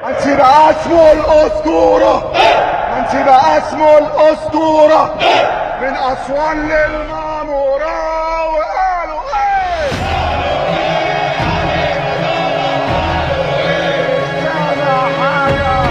منسي بقى اسمه الأسطورة منسي بقى اسمه الأسطورة من أسوان للمعمورة وقالوا ايه سامع حاجة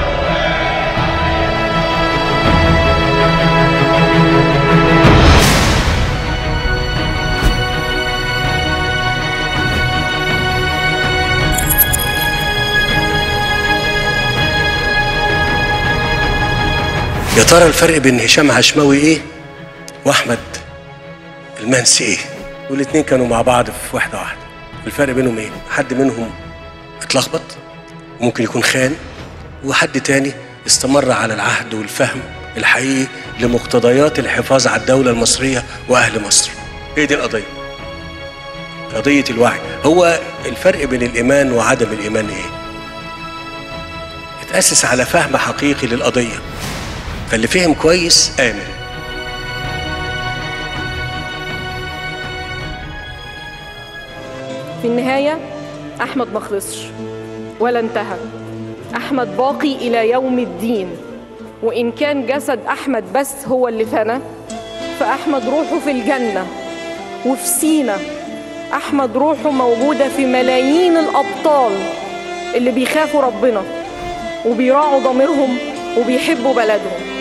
يا ترى الفرق بين هشام عشماوي ايه واحمد المنسي ايه والاتنين كانوا مع بعض في واحده واحده الفرق بينهم ايه حد منهم اتلخبط ممكن يكون خان وحد تاني استمر على العهد والفهم الحقيقي لمقتضيات الحفاظ على الدولة المصرية وأهل مصر هي دي القضية قضية الوعي هو الفرق بين الإيمان وعدم الإيمان إيه اتأسس على فهم حقيقي للقضية فاللي فهم كويس آمن في النهاية أحمد ما خلصش ولا انتهى أحمد باقي إلى يوم الدين وإن كان جسد أحمد بس هو اللي فنى فأحمد روحه في الجنة وفي سينا أحمد روحه موجودة في ملايين الأبطال اللي بيخافوا ربنا وبيراعوا ضميرهم وبيحبوا بلدهم